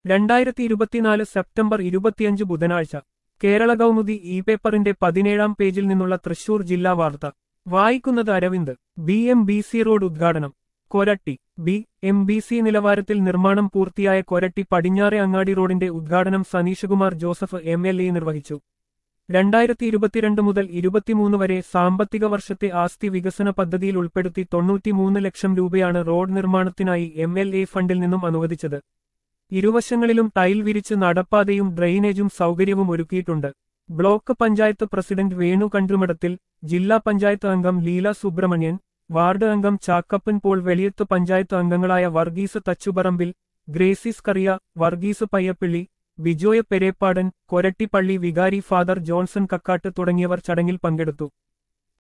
രണ്ടായിരത്തി ഇരുപത്തിനാല് സെപ്റ്റംബർ ഇരുപത്തിയഞ്ച് ബുധനാഴ്ച കേരള കൗമുദി ഇ പേപ്പറിന്റെ പതിനേഴാം പേജിൽ നിന്നുള്ള തൃശൂർ ജില്ലാ വാർത്ത വായിക്കുന്നത് Aravind B M B C road ഉദ്ഘാടനം Koratty B M B C നിലവാരത്തിൽ നിർമ്മാണം പൂർത്തിയായ കൊരട്ടി പടിഞ്ഞാറെ അങ്ങാടി റോഡിന്റെ ഉദ്ഘാടനം Saneeshkumar Joseph M L A നിർവഹിച്ചു രണ്ടായിരത്തി ഇരുപത്തിരണ്ട് മുതൽ ഇരുപത്തിമൂന്ന് വരെ സാമ്പത്തിക വർഷത്തെ ആസ്തി വികസന പദ്ധതിയിൽ ഉൾപ്പെടുത്തി തൊണ്ണൂറ്റിമൂന്ന് ലക്ഷം രൂപയാണ് റോഡ് നിർമ്മാണത്തിനായി എം എൽ എ ഫണ്ടിൽ നിന്നും അനുവദിച്ചത് ഇരുവശങ്ങളിലും ടൈൽ വിരിച്ച് നടപ്പാതയും ഡ്രെയിനേജും സൗകര്യവും ഒരുക്കിയിട്ടുണ്ട് ബ്ലോക്ക് പഞ്ചായത്ത് പ്രസിഡന്റ് വേണു കണ്ടുമടത്തിൽ ജില്ലാ പഞ്ചായത്ത് അംഗം ലീല സുബ്രഹ്മണ്യൻ വാർഡ് അംഗം ചാക്കപ്പൻ പോൾ വെളിയത്ത് പഞ്ചായത്ത് അംഗങ്ങളായ വർഗീസ് തച്ചുപറമ്പിൽ ഗ്രേസിസ് കറിയ വർഗീസ് പയ്യപ്പിള്ളി ബിജോയ പെരേപ്പാടൻ കൊരട്ടിപ്പള്ളി വികാരി ഫാദർ ജോൺസൺ കക്കാട്ട് തുടങ്ങിയവർ ചടങ്ങിൽ പങ്കെടുത്തു